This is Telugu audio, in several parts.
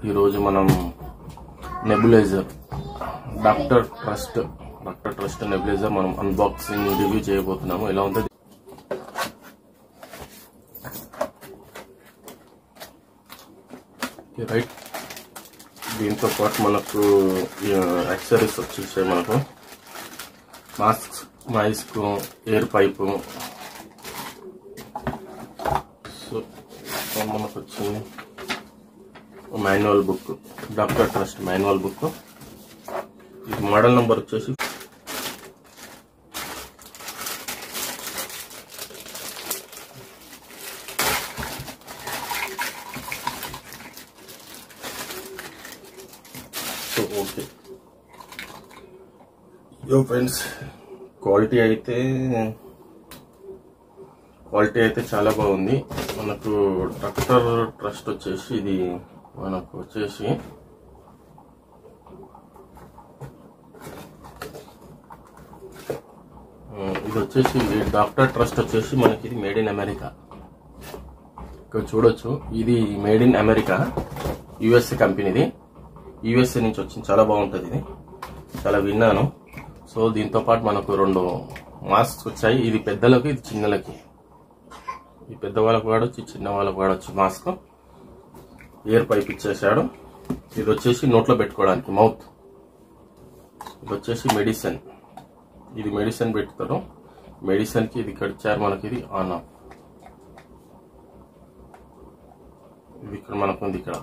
ఈరోజు మనం nebuliser doctor trust doctor trust nebuliser మనం అన్బాక్సింగ్ రివ్యూ చేయబోతున్నాము ఎలా ఉంటుంది రైట్ దీంతో పాటు మనకు యాక్సరీస్ వచ్చేసాయి మనకు మాస్క్ మైస్క్ ఎయిర్ పైపు సో మనకు వచ్చింది manual book doctor trust manual book ఇది మోడల్ నెంబర్ వచ్చేసి so okay yo friends quality అయితే క్వాలిటీ అయితే చాలా బాగుంది మనకు డాక్టర్ ట్రస్ట్ వచ్చేసి ఇది మనకు వచ్చేసి ఉమ్, ఇది వచ్చేసి డాక్టర్ ట్రస్ట్ వచ్చేసి మనకి ఇది మేడ్ ఇన్ అమెరికా ఇక్కడ చూడొచ్చు ఇది మేడ్ ఇన్ అమెరికా యుఎస్ఏ కంపెనీది యుఎస్ఏ నుంచి వచ్చింది చాలా బాగుంటుంది ఇది చాలా విన్నాను సో దీంతో పాటు మనకు రెండు మాస్క్స్ వచ్చాయి ఇది పెద్దలకు ఇది చిన్నలకి ఈ పెద్ద వాళ్ళకు వాడచ్చు ఈ చిన్న వాళ్ళకు వాడచ్చు మాస్క్ ఇయర్ పైప్ ఇచ్చేసాడు ఇది వచ్చేసి నోట్లో పెట్టుకోవడానికి మౌత్ ఇది వచ్చేసి మెడిసిన్ ఇది మెడిసిన్ పెడతాడు మెడిసిన్ కి ఇది ఇక్కడ ఇచ్చారు మనకి ఇది ఆన్ ఆఫ్ ఇది ఇక్కడ మనకు ఉంది ఇక్కడ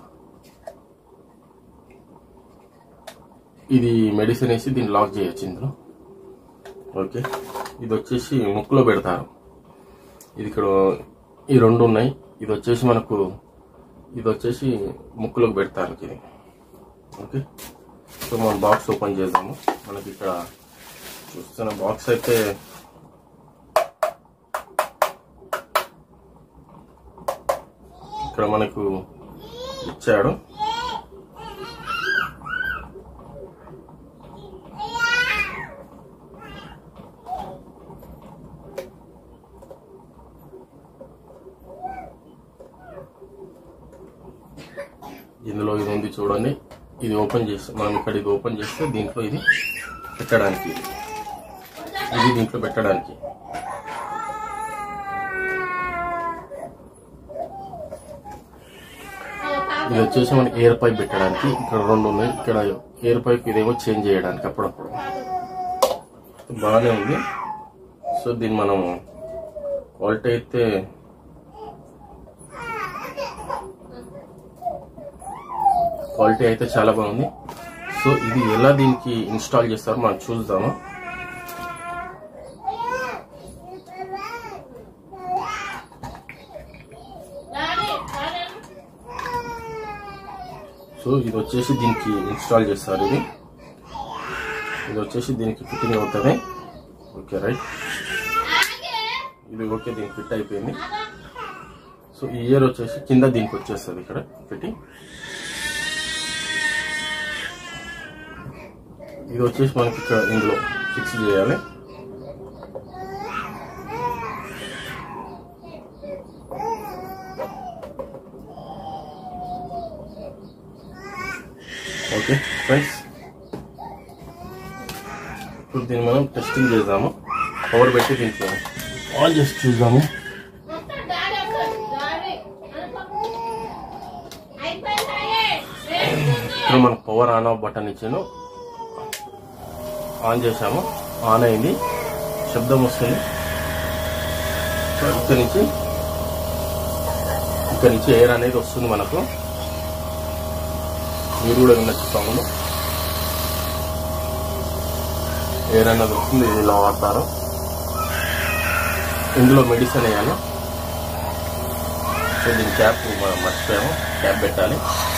ఇది మెడిసిన్ వేసి దీన్ని లాక్ చేయొచ్చు ఇందులో ఓకే ఇది వచ్చేసి ముక్కులో పెడతారు ఇది ఇక్కడ ఈ రెండు ఉన్నాయి ఇది వచ్చేసి మనకు ఇది వచ్చేసి ముక్కులోకి పెడతారు ఇది ఓకే సో మనం బాక్స్ ఓపెన్ చేద్దాము మనకి ఇక్కడ చూస్తున్న బాక్స్ అయితే ఇక్కడ మనకు ఇచ్చాడు ఇందులో ఇది ఉంది చూడండి ఇది ఓపెన్ చేస్తే మనం ఇక్కడ ఇది ఓపెన్ చేస్తే దీంట్లో ఇది పెట్టడానికి ఇది. ఇది దీంట్లో పెట్టడానికి ఇది వచ్చేసి మనకి ఎయిర్ పైప్ పెట్టడానికి ఇక్కడ రెండు ఉన్నాయి ఇక్కడ ఎయిర్ పైప్ ఇదేమో చేంజ్ చేయడానికి అప్పుడప్పుడు బాగానే ఉంది సో దీన్ని మనం క్వాలిటీ అయితే క్వాలిటీ అయితే చాలా బాగుంది సో ఇది ఎలా దీనికి ఇన్స్టాల్ చేస్తారో మనం చూద్దాము సో ఇది వచ్చేసి దీనికి ఇన్స్టాల్ చేస్తారు ఇది ఇది వచ్చేసి దీనికి ఫిట్టింగ్ అవుతుంది ఓకే రైట్ ఇది ఓకే దీనికి ఫిట్ అయిపోయింది సో ఈ ఇయర్ వచ్చేసి కింద దీనికి వచ్చేస్తుంది ఇక్కడ ఫిట్టింగ్ ఇది వచ్చేసి మనకి ఇక్కడ ఇందులో ఫిక్స్ చేయాలి ఓకే ఫ్రెండ్స్ ఇప్పుడు దీన్ని మనం టెస్టింగ్ చేద్దాము పవర్ పెట్టి దీంట్లో ఆన్ చేసి చూద్దాము ఇక్కడ మనకు పవర్ ఆన్ ఆఫ్ బటన్ ఇచ్చాను ఆన్ చేసాము ఆన్ అయింది శబ్దం వస్తుంది సో ఇక్కడ నుంచి ఇక్కడ నుంచి ఎయిర్ అనేది వస్తుంది మనకు మీరు కూడా వినొచ్చు సౌండ్ ఎయిర్ అనేది వస్తుంది ఇది ఇలా వాడతారు ఇందులో మెడిసిన్ వేయాలి సో దీని క్యాప్ మనం మర్చిపోయాము క్యాప్ పెట్టాలి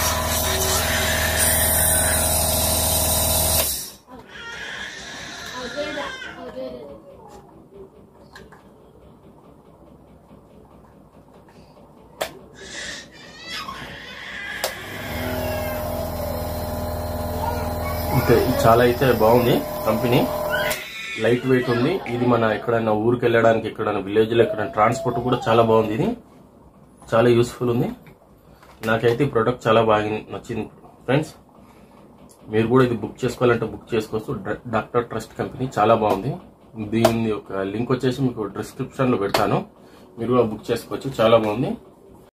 ఇంకా ఇది చాలా అయితే బాగుంది కంపెనీ లైట్ వెయిట్ ఉంది ఇది మన ఎక్కడైనా ఊరికి వెళ్ళడానికి ఎక్కడైనా విలేజ్ లో ఎక్కడైనా ట్రాన్స్పోర్ట్ కూడా చాలా బాగుంది ఇది చాలా యూస్ఫుల్ ఉంది నాకైతే ఈ ప్రోడక్ట్ చాలా బాగా నచ్చింది ఫ్రెండ్స్ మీరు కూడా ఇది బుక్ చేసుకోవాలంటే బుక్ చేసుకోవచ్చు డ- డాక్టర్ ట్రస్ట్ కంపెనీ చాలా బాగుంది దీని యొక్క లింక్ వచ్చేసి మీకు డిస్క్రిప్షన్లో పెడతాను మీరు కూడా బుక్ చేసుకోవచ్చు చాలా బాగుంది